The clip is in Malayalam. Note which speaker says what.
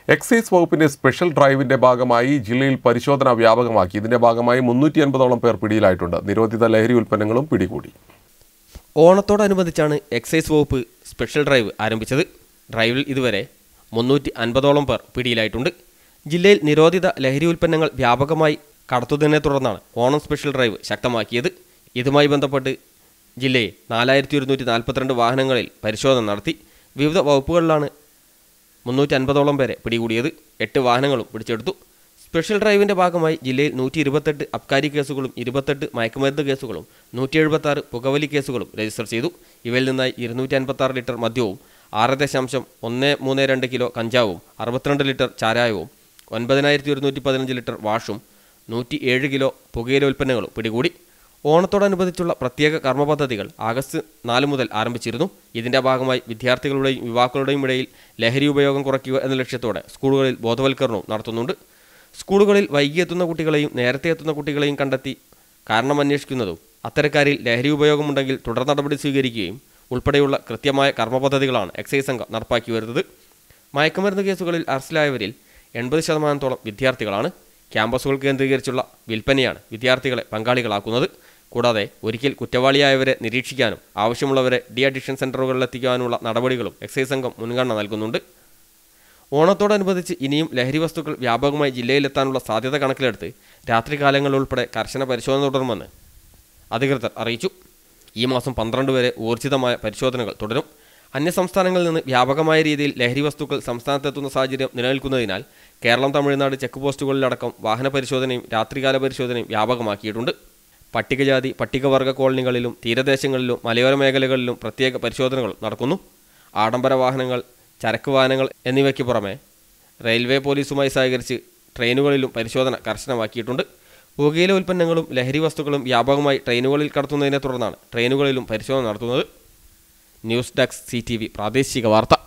Speaker 1: എക്സൈസ് വകുപ്പിന്റെ സ്പെഷ്യൽ ഡ്രൈവിന്റെ ഭാഗമായി ജില്ലയിൽ പരിശോധന വ്യാപകമാക്കി ഇതിന്റെ ഭാഗമായി മുന്നൂറ്റി അൻപതോളം പേർ പിടിയിലായിട്ടുണ്ട് നിരോധിത ലഹരി ഉൽപ്പന്നങ്ങളും പിടികൂടി
Speaker 2: ഓണത്തോടനുബന്ധിച്ചാണ് എക്സൈസ് വകുപ്പ് സ്പെഷ്യൽ ഡ്രൈവ് ആരംഭിച്ചത് ഡ്രൈവിൽ ഇതുവരെ മുന്നൂറ്റി അൻപതോളം പേർ പിടിയിലായിട്ടുണ്ട് ജില്ലയിൽ നിരോധിത ലഹരി ഉൽപ്പന്നങ്ങൾ വ്യാപകമായി കടത്തുന്നതിനെ തുടർന്നാണ് ഓണം സ്പെഷ്യൽ ഡ്രൈവ് ശക്തമാക്കിയത് ഇതുമായി ബന്ധപ്പെട്ട് ജില്ലയിൽ നാലായിരത്തി ഒരുന്നൂറ്റി നാൽപ്പത്തിരണ്ട് വാഹനങ്ങളിൽ പരിശോധന നടത്തി വിവിധ വകുപ്പുകളിലാണ് മുന്നൂറ്റി അൻപതോളം പേരെ പിടികൂടിയത് എട്ട് വാഹനങ്ങളും പിടിച്ചെടുത്തു സ്പെഷ്യൽ ഡ്രൈവിന്റെ ഭാഗമായി ജില്ലയിൽ നൂറ്റി ഇരുപത്തെട്ട് അബ്കാരി കേസുകളും ഇരുപത്തെട്ട് മയക്കുമരുന്ന് കേസുകളും നൂറ്റി എഴുപത്തി ആറ് പുകവലി കേസുകളും രജിസ്റ്റർ ചെയ്തു ഇവയിൽ നിന്നായി ഇരുന്നൂറ്റി അൻപത്തി ആറ് ലിറ്റർ മദ്യവും ആറ് ദശാംശം ഒന്ന് മൂന്ന് രണ്ട് കിലോ കഞ്ചാവും അറുപത്തിരണ്ട് ലിറ്റർ ചാരായവും ഒൻപതിനായിരത്തി ഒരുന്നൂറ്റി പതിനഞ്ച് ലിറ്റർ വാഷും നൂറ്റി ഏഴ് കിലോ പുകയില ഉൽപ്പന്നങ്ങളും പിടികൂടി ഓണത്തോടനുബന്ധിച്ചുള്ള പ്രത്യേക കർമ്മ പദ്ധതികൾ ആഗസ്റ്റ് നാല് മുതൽ ആരംഭിച്ചിരുന്നു ഇതിന്റെ ഭാഗമായി വിദ്യാർത്ഥികളുടെയും യുവാക്കളുടെയും ഇടയിൽ ലഹരി ഉപയോഗം കുറയ്ക്കുക എന്ന ലക്ഷ്യത്തോടെ സ്കൂളുകളിൽ ബോധവൽക്കരണവും നടത്തുന്നുണ്ട് സ്കൂളുകളിൽ വൈകി എത്തുന്ന കുട്ടികളെയും നേരത്തെ എത്തുന്ന കുട്ടികളെയും കണ്ടെത്തി കാരണം അന്വേഷിക്കുന്നതും അത്തരക്കാരിൽ ലഹരി ഉപയോഗമുണ്ടെങ്കിൽ തുടർ നടപടി സ്വീകരിക്കുകയും ഉൾപ്പെടെയുള്ള കൃത്യമായ കർമ്മ പദ്ധതികളാണ് എക്സൈസ് സംഘം നടപ്പാക്കി വരുന്നത് മയക്കുമരുന്ന് കേസുകളിൽ അറസ്റ്റിലായവരിൽ എൺപത് ശതമാനത്തോളം വിദ്യാർത്ഥികളാണ് ക്യാമ്പസുകൾ കേന്ദ്രീകരിച്ചുള്ള വിൽപ്പനയാണ് വിദ്യാർത്ഥികളെ പങ്കാളികളാക്കുന്നത് കൂടാതെ ഒരിക്കൽ കുറ്റവാളിയായവരെ നിരീക്ഷിക്കാനും ആവശ്യമുള്ളവരെ ഡി അഡിക്ഷൻ സെൻ്ററുകളിലെത്തിക്കാനുള്ള നടപടികളും എക്സൈസ് സംഘം മുൻഗണന നൽകുന്നുണ്ട് ഓണത്തോടനുബന്ധിച്ച് ഇനിയും ലഹരി വസ്തുക്കൾ വ്യാപകമായി ജില്ലയിലെത്താനുള്ള സാധ്യത കണക്കിലെടുത്ത് രാത്രികാലങ്ങളിൽ ഉൾപ്പെടെ കർശന പരിശോധന തുടരുമെന്ന് അധികൃതർ അറിയിച്ചു ഈ മാസം പന്ത്രണ്ട് വരെ ഊർജിതമായ പരിശോധനകൾ തുടരും അന്യസംസ്ഥാനങ്ങളിൽ നിന്ന് വ്യാപകമായ രീതിയിൽ ലഹരി വസ്തുക്കൾ സംസ്ഥാനത്തെത്തുന്ന സാഹചര്യം നിലനിൽക്കുന്നതിനാൽ കേരളം തമിഴ്നാട് ചെക്ക് പോസ്റ്റുകളിലടക്കം വാഹന പരിശോധനയും രാത്രികാല പരിശോധനയും വ്യാപകമാക്കിയിട്ടുണ്ട് പട്ടികജാതി പട്ടികവർഗ കോളനികളിലും തീരദേശങ്ങളിലും മലയോര മേഖലകളിലും പ്രത്യേക പരിശോധനകൾ നടക്കുന്നു ആഡംബര വാഹനങ്ങൾ ചരക്ക് വാഹനങ്ങൾ എന്നിവയ്ക്ക് പുറമെ റെയിൽവേ പോലീസുമായി സഹകരിച്ച് ട്രെയിനുകളിലും പരിശോധന കർശനമാക്കിയിട്ടുണ്ട് പുകയില ഉൽപ്പന്നങ്ങളും ലഹരി വസ്തുക്കളും വ്യാപകമായി ട്രെയിനുകളിൽ കടത്തുന്നതിനെ തുടർന്നാണ് ട്രെയിനുകളിലും പരിശോധന നടത്തുന്നത് ന്യൂസ് ഡെസ്ക് സി പ്രാദേശിക വാർത്ത